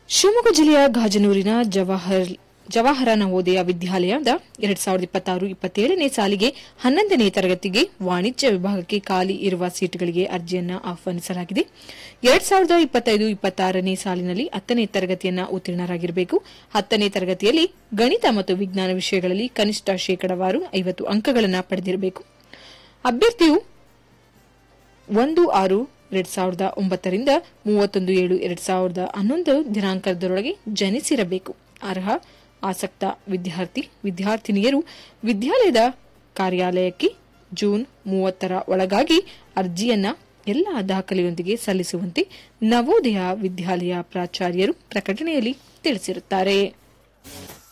ಶಿವಮೊಗ್ಗ ಜಿಲ್ಲೆಯ ಗಾಜನೂರಿನ ಜವಾಹರ್ ಜವಾಹರ ನವೋದಯ ವಿದ್ಯಾಲಯದ ಎರಡ್ ಸಾವಿರದ ಇಪ್ಪತ್ತಾರು ಇಪ್ಪತ್ತೇಳನೇ ಸಾಲಿಗೆ ಹನ್ನೊಂದನೇ ತರಗತಿಗೆ ವಾಣಿಜ್ಯ ವಿಭಾಗಕ್ಕೆ ಖಾಲಿ ಇರುವ ಸೀಟುಗಳಿಗೆ ಅರ್ಜಿಯನ್ನು ಆಹ್ವಾನಿಸಲಾಗಿದೆ ಎರಡ್ ಸಾವಿರದ ಇಪ್ಪತ್ತೈದು ಇಪ್ಪತ್ತಾರನೇ ಸಾಲಿನಲ್ಲಿ ಹತ್ತನೇ ತರಗತಿಯನ್ನ ಉತ್ತೀರ್ಣರಾಗಿರಬೇಕು ಹತ್ತನೇ ತರಗತಿಯಲ್ಲಿ ಗಣಿತ ಮತ್ತು ವಿಜ್ಞಾನ ವಿಷಯಗಳಲ್ಲಿ ಕನಿಷ್ಠ ಶೇಕಡವಾರು ಐವತ್ತು ಅಂಕಗಳನ್ನು ಪಡೆದಿರಬೇಕು ಅಭ್ಯರ್ಥಿಯು ಒಂದು ಆರು ಎರಡ್ ಸಾವಿರದ ಒಂಬತ್ತರಿಂದ ಮೂವತ್ತೊಂದು ಏಳು ಎರಡ್ ಸಾವಿರದ ಹನ್ನೊಂದು ದಿನಾಂಕದೊಳಗೆ ಜನಿಸಿರಬೇಕು ಅರ್ಹ ಆಸಕ್ತ ವಿದ್ಯಾರ್ಥಿ ವಿದ್ಯಾರ್ಥಿನಿಯರು ವಿದ್ಯಾಲಯದ ಕಾರ್ಯಾಲಯಕ್ಕೆ ಜೂನ್ ಮೂವತ್ತರ ಒಳಗಾಗಿ ಅರ್ಜಿಯನ್ನ ಎಲ್ಲ ದಾಖಲೆಯೊಂದಿಗೆ ಸಲ್ಲಿಸುವಂತೆ ನವೋದಯ ವಿದ್ಯಾಲಯ ಪ್ರಾಚಾರ್ಯರು ಪ್ರಕಟಣೆಯಲ್ಲಿ ತಿಳಿಸಿರುತ್ತಾರೆ